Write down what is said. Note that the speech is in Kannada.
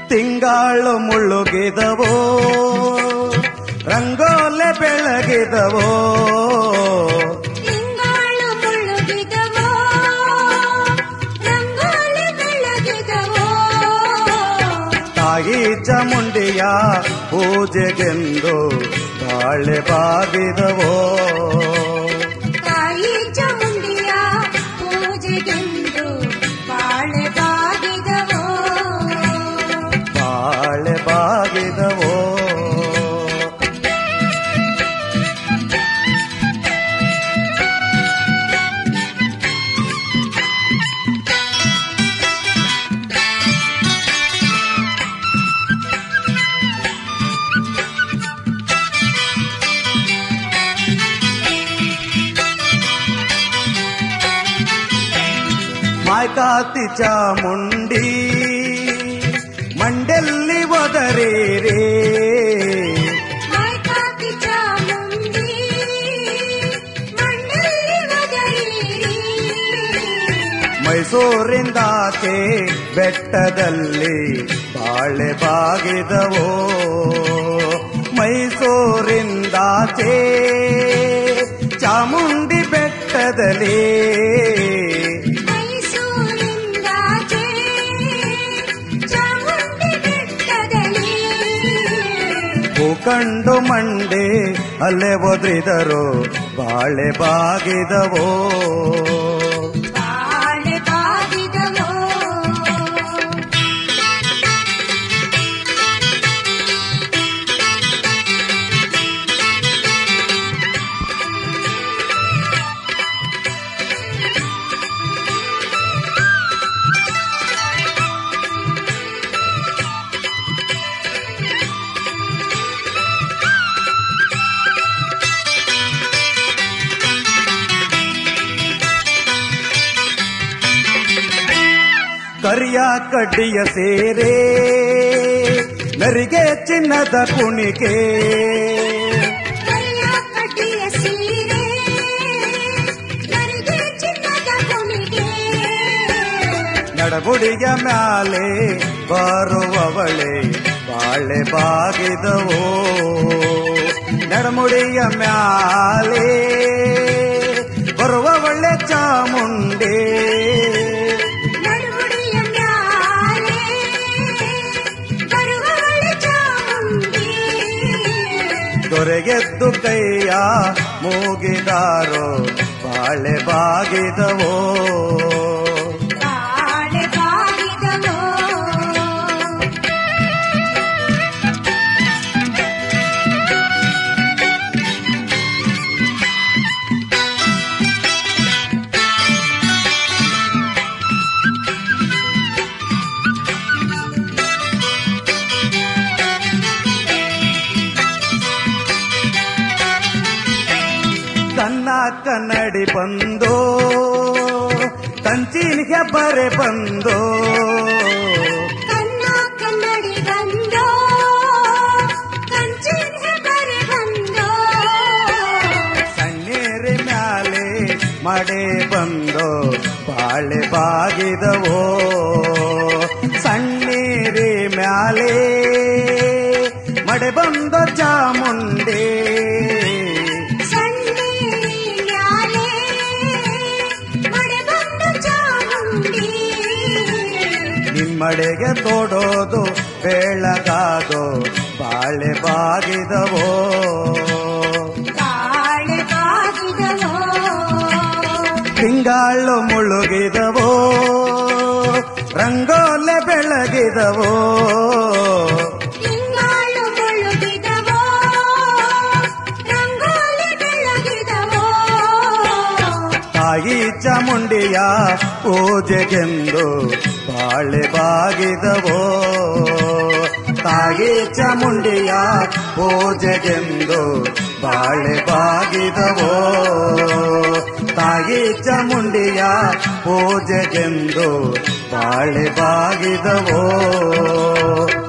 ತಿಂಗಾಳು ಮುಳ್ಳುಗಿದವೋ ರಂಗೋಲೆ ಬೆಳಗಿದವೋ ತಿಂಗಾಳು ಮುಳುಗಿದವೋ ರಂಗೋಲಿ ಬೆಳಗಿದವೋ ತಾಯಿ ಚಾಮುಂಡಿಯ ಪೂಜೆಗೆಂದು ಬಾಳೆ ಬಾಗಿದವೋ ತಾಯಿ ಚಾಮುಂಡಿಯ ಪೂಜೆಗೆಂದು ಬಾಳೆ ಬಾಗಿದವೋ ಬಾಳೆ ಬಾಗಿದವೋ ಮಾಯ್ಕಾತಿ ಚಾಮುಂಡಿ ಮಂಡೆಲ್ಲಿ ಒದರೇರೇ ಮಾಯ್ಕಾತಿ ಚಾಮುಂಡಿ ಮಂಡಲಿ ಒದರಿರಿ ಮೈಸೂರಿಂದಾಚೆ ಬೆಟ್ಟದಲ್ಲಿ ಬಾಳೆ ಬಾಗಿದವೋ ಮೈಸೂರಿಂದಾಚೆ ಚಾಮುಂಡಿ ಬೆಟ್ಟದಲ್ಲಿ ಮೈಸೂರಿಂದಾಚೆ ಚಾಮುಂಡಿ ಬೆಟ್ಟದಲ್ಲಿ ಭೂಕಂಡು ಮಂಡೆ ಅಲ್ಲೇ ಒದ್ರಿದರು ಬಾಳೆ ಬಾಗಿದವೋ ಬಾಳೆ ಬಾಗಿದವೋ ಕರಿಯ ಕಡ್ಡಿಯ ಸೇರೆ ನರಿಗೆ ಚಿನ್ನದ ಕುಣಿಕೆ ಕರಿಯ ಕಡ್ಡಿಯ ಸೀರೆ ನರಿಗೆ ಚಿನ್ನದ ಕುಣಿಗೆ ನಡಗುಡಿಯ ಮ್ಯಾಲೆ ಬರುವವಳೆ ಬಾಳೆ ಬಾಗಿದವೋ ನಡಮುಡಿಯ ಮ್ಯಾಲೆ ಬರುವವಳೆ ಚಾಮುಂಡೆ ನಡುಗುಡಿಯ ಮ್ಯಾಲೆ ಬರುವವಳೆ ಚಾಮುಂಡಿ ದೊರೆಗೆದ್ದು ಕೈಯ ಮೂಗಿದಾರೋ ಬಾಳೆ ಬಾಗಿದವೋ ಬಾಳೆ ಬಾಗಿದವೋ ಕನ್ನ ಕನ್ನಡಿ ಬಂದೋ ಕಂಚಿನಿಗೆ ಬರೆ ಬಂದೋ ಕನ್ನ ಕನ್ನಡಿ ಬಂದೋ ಕಂಚಿನ ಹೆಬ್ಬರೆ ಬಂದೋ ಸಣ್ಣೇರಿ ಮ್ಯಾಲೆ ಮಡೆ ಬಂದೋ ಬಾಳೆ ಬಾಗಿದವೋ ಸಣ್ಣೇರಿ ಮ್ಯಾಲೆ ಮಡೆ ಬಂದೋ ಚಾಮುಂಡೆ ಸಣ್ಣಿ ಮ್ಯಾಲೆ ಮಡೆ ಬಂದು ಚಾಮುಂಡಿ ನಿಮ್ಮಡೆಗೆ ತೋಡೋದು ಬೆಳಗಾದೋ ಬಾಳೆ ಬಾಗಿದವೋ ಬಾಳೆ ಬಾಗಿದವೋ ತಿಂಗಾಳು ಮುಳುಗಿದವೋ ರಂಗೋಲೆ ಬೆಳಗಿದವೋ ತಿಂಗಾಳು ಮುಳುಗಿದವೋ ರಂಗೋಲಿ ಬೆಳಗಿದವೋ ತಾಯಿ ಚಾಮುಂಡಿಯ ಪೂಜೆಗೆಂದು ಬಾಳೆ ಬಾಗಿದವೋ ತಾಯಿ ಚಾಮುಂಡಿಯ ಪೂಜೆಗೆಂದು ಬಾಳೆ ಬಾಗಿದವೋ ತಾಯಿ ಚಾಮುಂಡಿಯ ಪೂಜೆಗೆಂದು ಬಾಳೆ ಬಾಗಿದವೋ